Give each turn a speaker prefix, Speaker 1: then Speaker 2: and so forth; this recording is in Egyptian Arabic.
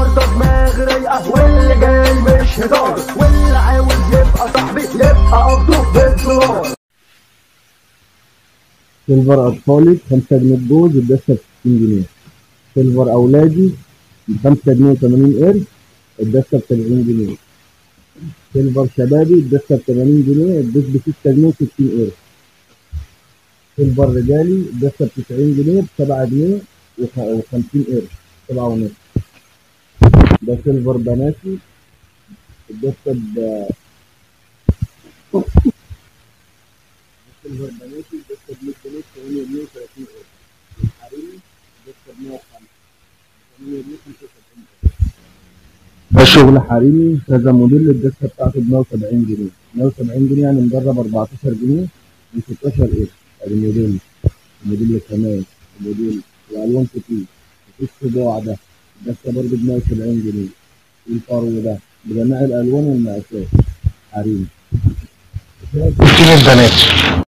Speaker 1: النهارده دماغ رايقه واللي جاي مش هزار واللي عاوز يبقى صاحبي يبقى قبضه بالدولار
Speaker 2: سيلفر أطفالي بخمسة جنيه الجوز الدستة بستين جنيه سيلفر أولادي بخمسة جنيه وتمانين قرش الدستة بسبعين جنيه سيلفر شبابي الدستة بتمانين جنيه الدس بستة جنيه وستين قرش سيلفر رجالي الدستة بتسعين جنيه بسبعة جنيه وخ- وخمسين قرش سبعة ونص ده سيلفر بناتي الدستة ب سيلفر بناتي الدستة ب 100 جنيه 8 جنيه و30 قرش الحريمي الدستة ب 105 8 جنيه 75 قرش ده شغل حريمي كذا موديل الدستة بتاعته ب 170 جنيه 170 جنيه يعني مجرب 14 جنيه و 16 قرش ادي موديل الموديل كمان الموديل والوان كتير مفيش طباع ده الدستة برضه ب 170 جنيه الفرو ده بجميع الالوان والمقاسات حريمي
Speaker 3: كتير البنات